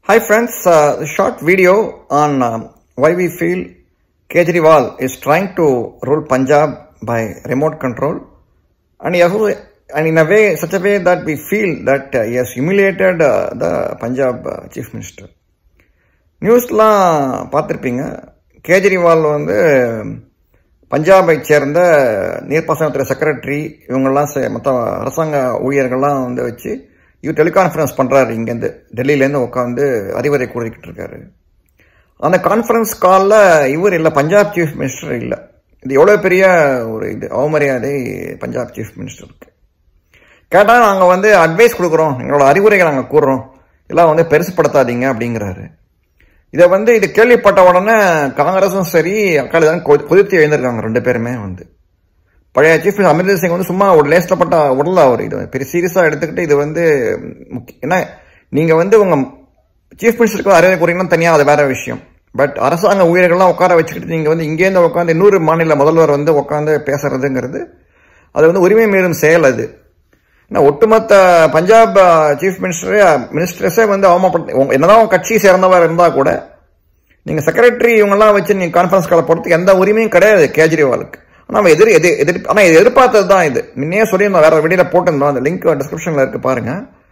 Hi friends, uh, a short video on um, why we feel Kejriwal is trying to rule Punjab by remote control and, he also, and in a way, such a way that we feel that uh, he has humiliated uh, the Punjab uh, Chief Minister. நியூஸ்லாம் பார்த்துருப்பீங்க கேஜ்ரிவால் வந்து பஞ்சாபை சேர்ந்த நீர்ப்பாசனத்துறை secretary இவங்கெல்லாம் மற்ற அரசாங்க ஊழியர்கள்லாம் வந்து வச்சு இவர் டெலிகான்ஃபரன்ஸ் பண்ணுறாரு இங்கேருந்து டெல்லியிலேருந்து உட்காந்து அறிவுரை கூறிக்கிட்டு இருக்காரு அந்த கான்ஃபரன்ஸ் காலில் இவர் இல்லை பஞ்சாப் சீஃப் மினிஸ்டர் இல்லை இது எவ்வளோ பெரிய ஒரு இது அவமரியாதை பஞ்சாப் சீஃப் மினிஸ்டருக்கு கேட்டால் நாங்கள் வந்து அட்வைஸ் கொடுக்குறோம் எங்களோட அறிவுரைகளை நாங்கள் கூறுறோம் எல்லாம் வந்து பெருசுப்படுத்தாதீங்க அப்படிங்கிறாரு இதை வந்து இது கேள்விப்பட்ட உடனே காங்கிரஸும் சரி அக்காலி தான் கொதித்து எழுந்திருக்காங்க ரெண்டு பேருமே வந்து பழைய சீஃப் அமிர்தர் சிங் வந்து சும்மா ஒரு லேஸ்டப்பட்ட உடல அவர் இது பெரிய சீரியஸாக எடுத்துக்கிட்டு இது வந்து ஏன்னா நீங்கள் வந்து உங்கள் சீஃப் மினிஸ்டருக்கு அறிவுரை கூறீங்கன்னா தனியாக அது வேற விஷயம் பட் அரசாங்க ஊழியர்கள்லாம் உட்கார வச்சுக்கிட்டு நீங்கள் வந்து இங்கேருந்து உட்காந்து இன்னொரு மாநில முதல்வர் வந்து உட்காந்து பேசுறதுங்கிறது அது வந்து உரிமை மீறும் செயல் அது ஏன்னா ஒட்டுமொத்த பஞ்சாப் சீஃப் மினிஸ்டரே மினிஸ்டர்ஸே வந்து அவமானப்படுத்த என்னதான் கட்சி சேர்ந்தவர் இருந்தால் கூட நீங்கள் செக்ரட்டரி இவங்கெல்லாம் வச்சு நீங்கள் கான்ஃபரன்ஸ் காலை போகிறதுக்கு எந்த உரிமையும் கிடையாது கேஜ்ரிவாலுக்கு ஆனால் அவன் எதிர் எதிர் எதிர் ஆனால் இது எதிர்பார்த்தது தான் இது முன்னே சொல்லியிருந்தோம் வேற வெளியில் போட்டிருந்தோம் அந்த லிங்க் டிஸ்கிரிப்ஷனில் இருக்கு பாருங்க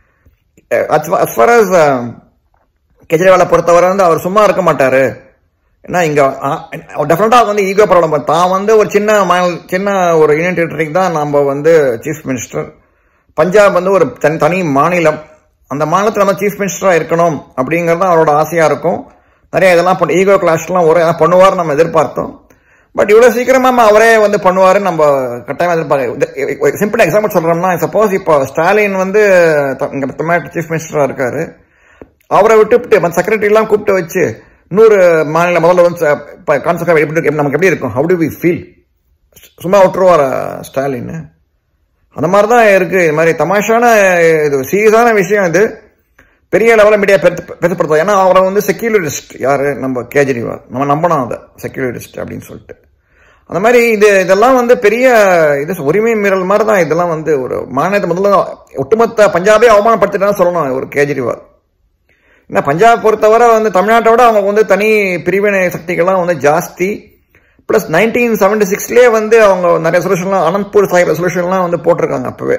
அஸ் ஃபார் அஸ் கெஜ்ரிவாலை பொறுத்தவரை வந்து அவர் சும்மா இருக்க மாட்டார் ஏன்னா இங்கே டெஃபினட்டாக வந்து ஈகோ ப்ராப்ளம் தான் வந்து ஒரு சின்ன மாநில சின்ன ஒரு யூனியன் டெரிட்டரிக்கு தான் நம்ம வந்து சீஃப் மினிஸ்டர் பஞ்சாப் வந்து ஒரு தனி தனி மாநிலம் அந்த மாநிலத்தில் நம்ம சீஃப் மினிஸ்டராக இருக்கணும் அப்படிங்கிறது தான் அவரோட ஆசையாக இருக்கும் நிறைய இதெல்லாம் பண்ண ஈகோ கிளாஷ்லாம் ஒரு பண்ணுவார் நம்ம எதிர்பார்த்தோம் பட் இவ்வளோ சீக்கிரமாக அவரே வந்து பண்ணுவார் நம்ம கட்டாயமாக எதிர்பார்க்க சிம்பிள் எக்ஸாம்பிள் சொல்கிறோம்னா சப்போஸ் இப்போ ஸ்டாலின் வந்து இங்கே தமிழ்நாட்டு சீஃப் மினிஸ்டராக இருக்காரு அவரை விட்டுவிட்டு மற்ற செக்ரட்டரிலாம் கூப்பிட்டு வச்சு இன்னொரு மாநில முதல்ல வந்து கான்செப்ட் எப்படி நமக்கு எப்படி இருக்கும் ஹவு டு வி ஃபீல் சும்மா விட்டுருவார் ஸ்டாலின் அந்த மாதிரி தான் இருக்குது இது மாதிரி தமாஷான இது சீரியஸான விஷயம் இது பெரிய லெவலில் மீடியா பெருப்படுத்தும் ஏன்னா அவரை வந்து செக்யூரிட்டிஸ்ட் யார் நம்ம கேஜ்ரிவால் நம்ம நம்பணும் அதை செக்யூரிட்டிஸ்ட் அப்படின்னு சொல்லிட்டு அந்த மாதிரி இது இதெல்லாம் வந்து பெரிய இது உரிமை மீறல் மாதிரி தான் இதெல்லாம் வந்து ஒரு மாநிலத்தை முதல்ல ஒட்டுமொத்த பஞ்சாபே அவமானப்படுத்திட்டு சொல்லணும் ஒரு கேஜ்ரிவால் ஏன்னா பஞ்சாப் பொறுத்தவரை வந்து தமிழ்நாட்டை விட அவங்க வந்து தனி பிரிவினை சக்திகள்லாம் வந்து ஜாஸ்தி ப்ளஸ் நைன்டீன் செவன்டி சிக்ஸ்லேயே வந்து அவங்க நிறைய ரெசல்யூஷன்லாம் அனந்த்பூர் சாஹிப் ரெசல்யூஷன்லாம் வந்து போட்டிருக்காங்க அப்போவே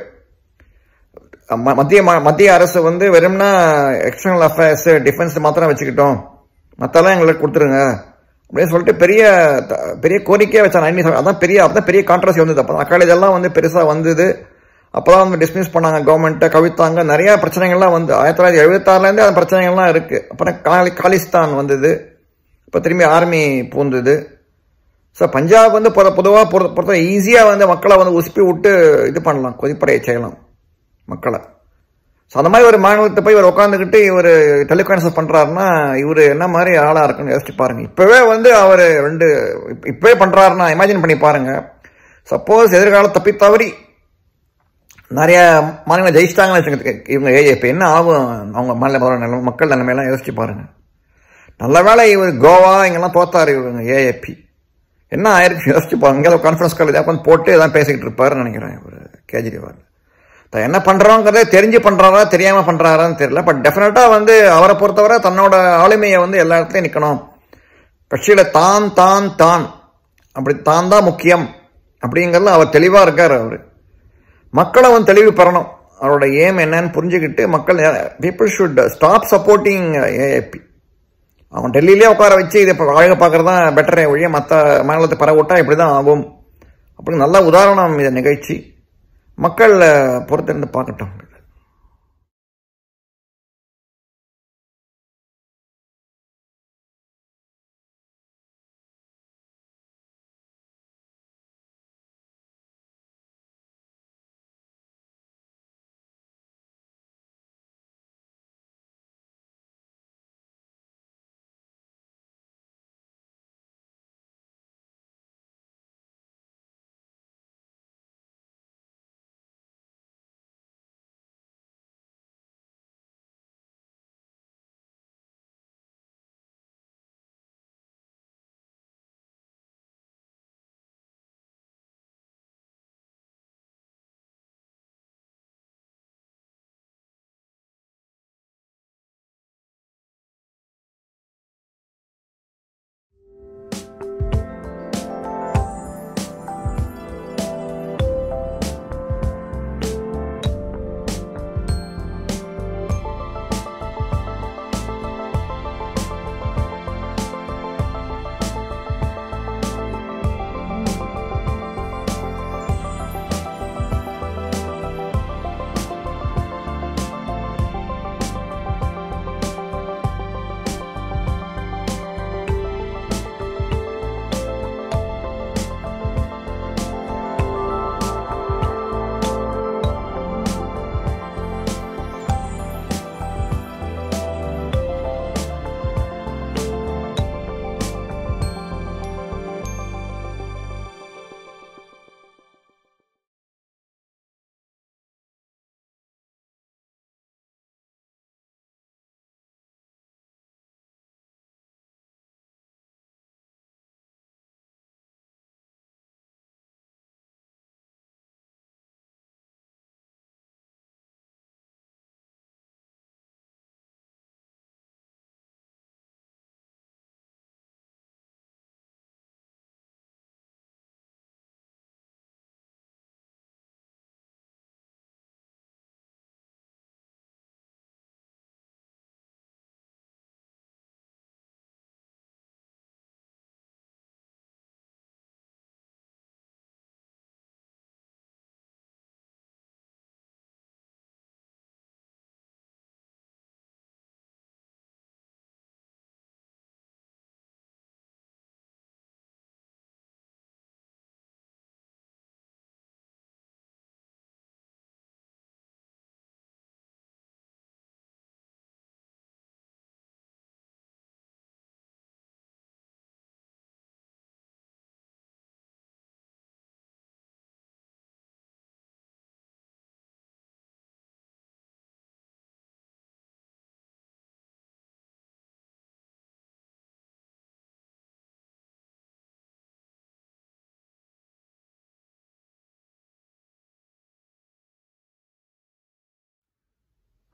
மத்திய மத்திய அரசு வந்து வெறும்னா எக்ஸ்டர்னல் அஃபேர்ஸ் டிஃபென்ஸ் மாத்திரம் வச்சுக்கிட்டோம் மற்றெல்லாம் எங்களுக்கு கொடுத்துருங்க அப்படின்னு சொல்லிட்டு பெரிய பெரிய கோரிக்கையாக வச்சா நைன்டீன் அதான் பெரிய அப்பதான் பெரிய கான்ட்ரவர்சி வந்தது அப்போ அக்கால இதெல்லாம் வந்து பெருசாக வந்தது அப்போதான் வந்து டிஸ்மிஸ் பண்ணாங்க கவர்மெண்ட்டை கவித்தாங்க நிறைய பிரச்சனைகள்லாம் வந்து ஆயிரத்தி தொள்ளாயிரத்தி எழுபத்தாறுலேருந்தே அந்த பிரச்சனைகள்லாம் இருக்குது அப்புறம் காலி காலிஸ்தான் வந்தது இப்போ திரும்பி ஆர்மி பூந்தது ஸோ பஞ்சாப் வந்து பொதுவாக பொறுத்த பொறுத்த ஈஸியாக வந்து மக்களை வந்து உசுப்பி விட்டு இது பண்ணலாம் கொதிப்படைய செய்யலாம் மக்களை ஸோ அந்த மாதிரி ஒரு மாநிலத்தை போய் இவர் உட்காந்துக்கிட்டு இவர் டெலிகான்ஃபரன்ஸ் பண்ணுறாருன்னா இவர் என்ன மாதிரி ஆளாக இருக்குன்னு யோசிச்சு பாருங்க இப்போவே வந்து அவர் ரெண்டு இப்போவே பண்ணுறாருன்னா இமேஜின் பண்ணி பாருங்க சப்போஸ் எதிர்காலம் தப்பி தவறி நிறைய மாநிலம் ஜெயிச்சிட்டாங்கன்னு வச்சுக்க இவங்க ஏ இப்போ என்ன ஆகும் அவங்க மாநில நிலைமை மக்கள் நிலைமையெல்லாம் யோசிச்சு பாருங்க நல்ல வேலை இவர் கோவா இங்கெல்லாம் தோத்தாரு இவங்க ஏஏபி என்ன ஆயிருக்கு யோசிச்சு பாருங்க எங்கேயாவது கான்ஃபரன்ஸ் கால் இதாக போட்டு இதான் பேசிக்கிட்டு இருப்பாருன்னு நினைக்கிறேன் இவர் கேஜ்ரிவால் என்ன பண்ணுறோங்கிறதே தெரிஞ்சு பண்ணுறாரா தெரியாமல் பண்ணுறாரான்னு தெரியல பட் டெஃபினட்டாக வந்து அவரை பொறுத்தவரை தன்னோட ஆளுமையை வந்து எல்லா இடத்துலையும் நிற்கணும் கட்சியில் தான் தான் தான் அப்படி தான் தான் முக்கியம் அப்படிங்கிறதுல அவர் தெளிவாக இருக்கார் அவர் மக்களை வந்து தெளிவு பெறணும் அவரோட ஏம் என்னன்னு புரிஞ்சுக்கிட்டு மக்கள் people should stop supporting AAP அவன் டெல்லியிலே உட்கார வச்சு இதை இப்போ அழக பார்க்குறது தான் பெட்டரே ஒழிய மற்ற மாநிலத்தை பரவிட்டா இப்படி தான் ஆகும் அப்படின்னு நல்ல உதாரணம் இந்த நிகழ்ச்சி மக்கள் பொறுத்திருந்து பார்க்கட்டும்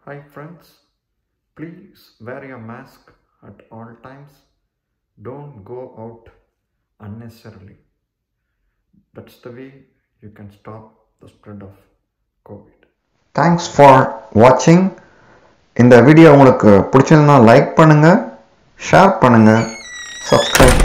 Hi friends, please wear your mask at all times. Don't go out unnecessarily. That's the way you can stop the spread of COVID. Thanks for watching. இந்த வீடியோ உங்களுக்கு பிடிச்சிருந்தா லைக் பண்ணுங்க ஷேர் பண்ணுங்க சப்ஸ்கிரைப்